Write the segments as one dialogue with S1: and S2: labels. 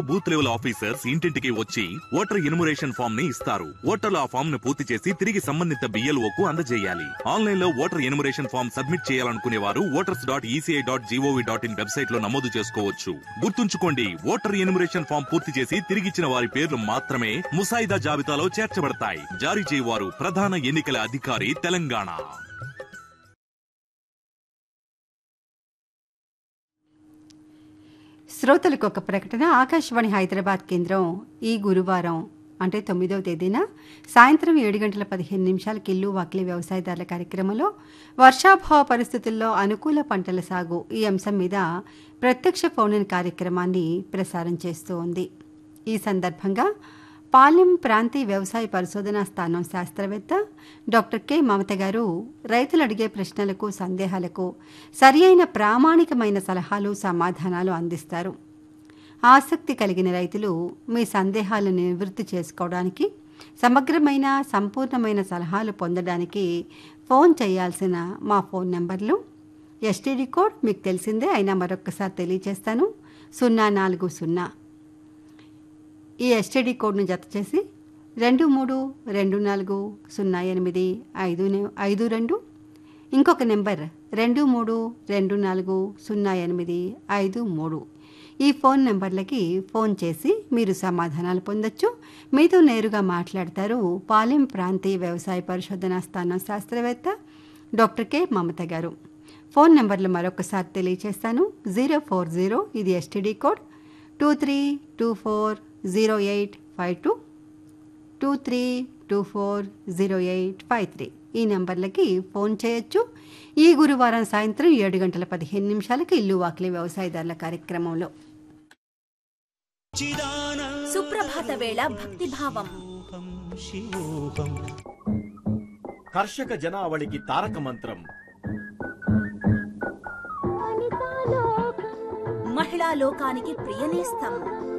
S1: booth level officers ఇంటింటికి వచ్చి voter enumeration form ని ఇస్తారు ఓటర్లు ఆ ఫామ్ ను పూర్తి చేసి తిరిగి సంబంధిత BLO కు అందజేయాలి ఆన్లైన్ లో ఓటర్ ఎన్యుమరేషన్ ఫామ్ సబ్మిట్ చేయాలనుకునే వారు voters dot ECI dot GOV dot in website లో నమోదు చేసుకోవచ్చు గుర్తుంచుకోండి ఓటర్ ఎన్యుమరేషన్ ఫామ్ పూర్తి చేసి తిరిగిచ్చిన వారి పేర్లు మాత్రమే ముసాయిదా జాబితాలో చేర్చబడతాయి జారీ చేయవారు ప్రధాన ఎన్నికల అధికారి తెలంగాణ
S2: శ్రోతలకు ఒక ప్రకటన ఆకాశవాణి హైదరాబాద్ కేంద్రం ఈ గురువారం అంటే తొమ్మిదవ తేదీన సాయంత్రం ఏడు గంటల పదిహేను నిమిషాలకి ఇల్లు వాకిలి వ్యవసాయదారుల కార్యక్రమంలో వర్షాభావ పరిస్థితుల్లో అనుకూల పంటల సాగు ఈ అంశం మీద ప్రత్యక్ష ఫోన్ కార్యక్రమాన్ని ప్రసారం చేస్తూ ఉంది ఈ సందర్భంగా పాలెం ప్రాంతీయ వ్యవసాయ పరిశోధనా స్థానం శాస్త్రవేత్త డాక్టర్ కె మమత గారు రైతులు అడిగే ప్రశ్నలకు సందేహాలకు సరి అయిన ప్రామాణికమైన సలహాలు సమాధానాలు అందిస్తారు ఆసక్తి కలిగిన రైతులు మీ సందేహాలను నివృత్తి చేసుకోవడానికి సమగ్రమైన సంపూర్ణమైన సలహాలు పొందడానికి ఫోన్ చేయాల్సిన మా ఫోన్ నెంబర్లు ఎస్టీడీ కోడ్ మీకు తెలిసిందే అయినా మరొకసారి తెలియజేస్తాను సున్నా నాలుగు సున్నా ఈ ఎస్టీడీ కోడ్ను జత చేసి రెండు మూడు రెండు నాలుగు సున్నా ఎనిమిది ఐదు నే- ఐదు రెండు ఇంకొక నెంబర్ రెండు మూడు రెండు నాలుగు సున్నా ఎనిమిది ఐదు మూడు ఈ ఫోన్ నెంబర్లకి ఫోన్ చేసి మీరు సమాధానాలు పొందొచ్చు మీతో నేరుగా మాట్లాడతారు పాలెం ప్రాంతీయ వ్యవసాయ పరిశోధనా స్థానం శాస్త్రవేత్త డాక్టర్ కె మమత గారు ఫోన్ నెంబర్లు మరొకసారి తెలియజేస్తాను జీరో ఫోర్ జీరో ఇది STD code two three two four zero eight five two two three two four zero eight five three ఈ నెంబర్లకి ఫోన్ చేయొచ్చు ఈ గురువారం సాయంత్రం ఏడు గంటల పదిహేను నిమిషాలకి ఇల్లు వాకిలి వ్యవసాయదారుల కార్యక్రమంలో
S3: సుప్రభాత వేళ భక్తిభావం
S4: కర్షక జనావళికి తారక మంత్రం
S3: మహిళా లోకానికి ప్రియనేస్తం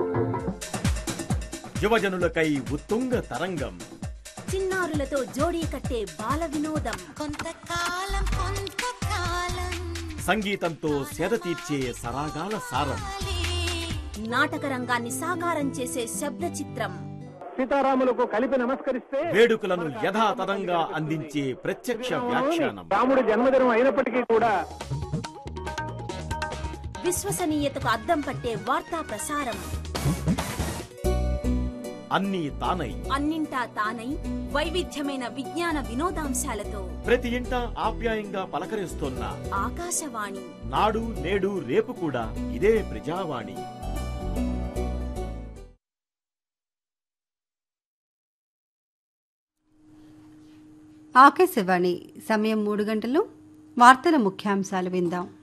S4: యువజనులకై ఉత్తుంగ తరంగం
S3: చిన్నారులతో జోడీ కట్టే బాల వినోదం
S5: కొంతకాలం కొంతకాలం
S4: సంగీతంతో సేద తీర్చే సరాగాల సారం
S3: నాటక రంగాన్ని సాకారం చేసే శబ్ద చిత్రం
S6: సీతారాములకు కలిపి నమస్కరిస్తే
S4: వేడుకలను యథాతథంగా అందించే ప్రత్యక్ష వ్యాఖ్యానం
S6: రాముడి జన్మదినం అయినప్పటికీ కూడా
S3: విశ్వసనీయతకు అద్దం పట్టే వార్తా ప్రసారం
S4: అన్నీ తానై
S3: అన్నింటా తానై వైవిధ్యమైన విజ్ఞాన వినోదాంశాలతో
S4: ప్రతి ఇంట ఆప్యాయంగా పలకరిస్తోన్న
S3: ఆకాశవాణి
S4: నాడు నేడు రేపు కూడా ఇదే ప్రజావాణి
S2: ఆకాశవాణి సమయం మూడు గంటలు వార్తల ముఖ్యాంశాలు విందాం